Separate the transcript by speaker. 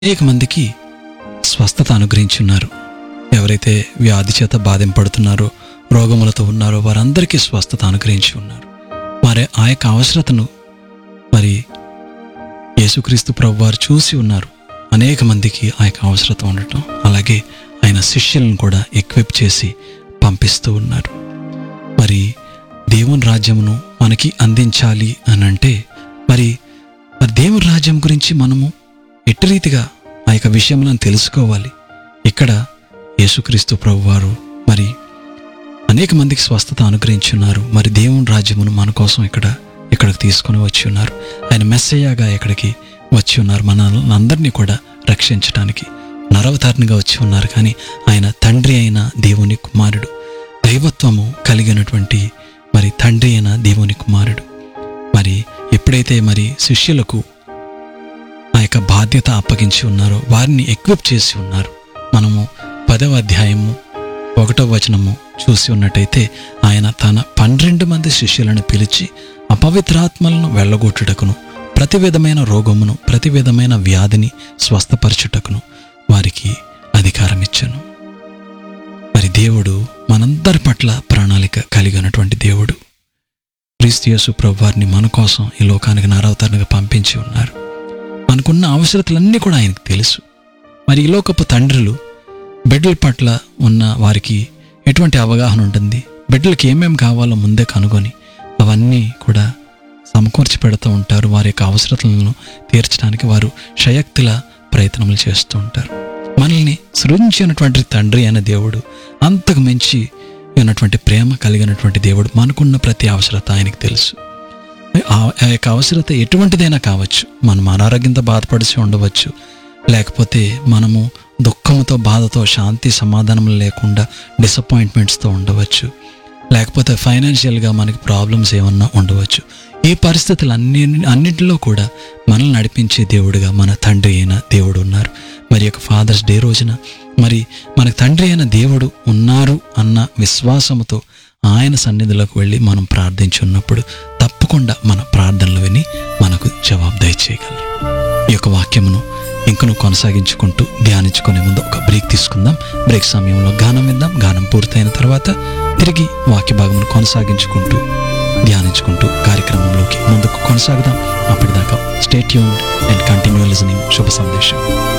Speaker 1: అనేక మందికి స్వస్థత అనుగ్రహించి ఉన్నారు ఎవరైతే వ్యాధి చేత బాధింపడుతున్నారో రోగములతో ఉన్నారో వారందరికీ స్వస్థత అనుగ్రహించి ఉన్నారు మరి ఆ యొక్క అవసరతను మరి యేసుక్రీస్తు ప్రభు వారు చూసి ఉన్నారు అనేక మందికి ఆ యొక్క అవసరత ఉండటం అలాగే ఆయన శిష్యులను కూడా ఎక్విప్ చేసి పంపిస్తూ ఉన్నారు మరి దేవుని రాజ్యమును మనకి అందించాలి అని అంటే మరి మరి దేవుని రాజ్యం గురించి మనము ఎట్టి రీతిగా ఆ యొక్క విషయములను తెలుసుకోవాలి ఇక్కడ యేసుక్రీస్తు ప్రభు వారు మరి అనేక మందికి స్వస్థత అనుగ్రహించున్నారు మరి దేవుని రాజ్యమును మన కోసం ఇక్కడ ఇక్కడికి తీసుకొని వచ్చి ఉన్నారు ఆయన మెస్సయ్యగా ఇక్కడికి వచ్చి ఉన్నారు మన అందరినీ కూడా రక్షించడానికి నరవతారణిగా వచ్చి ఉన్నారు కానీ ఆయన తండ్రి అయిన దేవుని కుమారుడు దైవత్వము కలిగినటువంటి మరి తండ్రి అయిన దేవుని కుమారుడు మరి ఎప్పుడైతే మరి శిష్యులకు ఆ యొక్క బాధ్యత అప్పగించి ఉన్నారో వారిని ఎక్విప్ చేసి ఉన్నారు మనము పదవ అధ్యాయము ఒకటో వచనము చూసి ఉన్నట్టయితే ఆయన తన పన్నెండు మంది శిష్యులను పిలిచి అపవిత్రాత్మలను వెళ్ళగొట్టుటకును ప్రతి విధమైన రోగమును ప్రతి విధమైన వ్యాధిని స్వస్థపరచుటకును వారికి అధికారం ఇచ్చాను మరి దేవుడు మనందరి పట్ల ప్రణాళిక కలిగినటువంటి దేవుడు క్రీస్తు యేసు ప్రభు వారిని మన కోసం ఈ లోకానికి నారావతారణగా పంపించి ఉన్నారు మనకున్న అవసరతలన్నీ కూడా ఆయనకు తెలుసు మరి ఈ లోకపు తండ్రులు బిడ్డల పట్ల ఉన్న వారికి ఎటువంటి అవగాహన ఉంటుంది బిడ్డలకి ఏమేమి కావాలో ముందే కనుగొని అవన్నీ కూడా సమకూర్చి పెడుతూ ఉంటారు వారి యొక్క అవసరతలను తీర్చడానికి వారు శయక్తుల ప్రయత్నములు చేస్తూ ఉంటారు మనల్ని సృజించినటువంటి తండ్రి అయిన దేవుడు అంతకు మించి ఉన్నటువంటి ప్రేమ కలిగినటువంటి దేవుడు మనకున్న ప్రతి అవసరత ఆయనకు తెలుసు ఆ ఆ యొక్క అవసరత ఎటువంటిదైనా కావచ్చు మనం అనారోగ్యంతో బాధపడిసి ఉండవచ్చు లేకపోతే మనము దుఃఖంతో బాధతో శాంతి సమాధానం లేకుండా డిసప్పాయింట్మెంట్స్తో ఉండవచ్చు లేకపోతే ఫైనాన్షియల్గా మనకి ప్రాబ్లమ్స్ ఏమన్నా ఉండవచ్చు ఈ పరిస్థితులు అన్ని అన్నింటిలో కూడా మనల్ని నడిపించే దేవుడిగా మన తండ్రి అయిన దేవుడు ఉన్నారు మరి యొక్క ఫాదర్స్ డే రోజున మరి మనకు తండ్రి అయిన దేవుడు ఉన్నారు అన్న విశ్వాసముతో ఆయన సన్నిధిలోకి వెళ్ళి మనం ప్రార్థించున్నప్పుడు తప్పకుండా మన ప్రార్థనలు విని మనకు జవాబు దయచేయగలరు ఈ యొక్క వాక్యమును ఇంకను కొనసాగించుకుంటూ ధ్యానించుకునే ముందు ఒక బ్రేక్ తీసుకుందాం బ్రేక్ సమయంలో గానం విందాం గానం పూర్తయిన తర్వాత తిరిగి వాక్య భాగమును కొనసాగించుకుంటూ ధ్యానించుకుంటూ కార్యక్రమంలోకి ముందుకు కొనసాగుదాం అప్పటిదాకా స్టేట్ యూన్ అండ్ కంటిన్యూ లిజనింగ్ శుభ సందేశం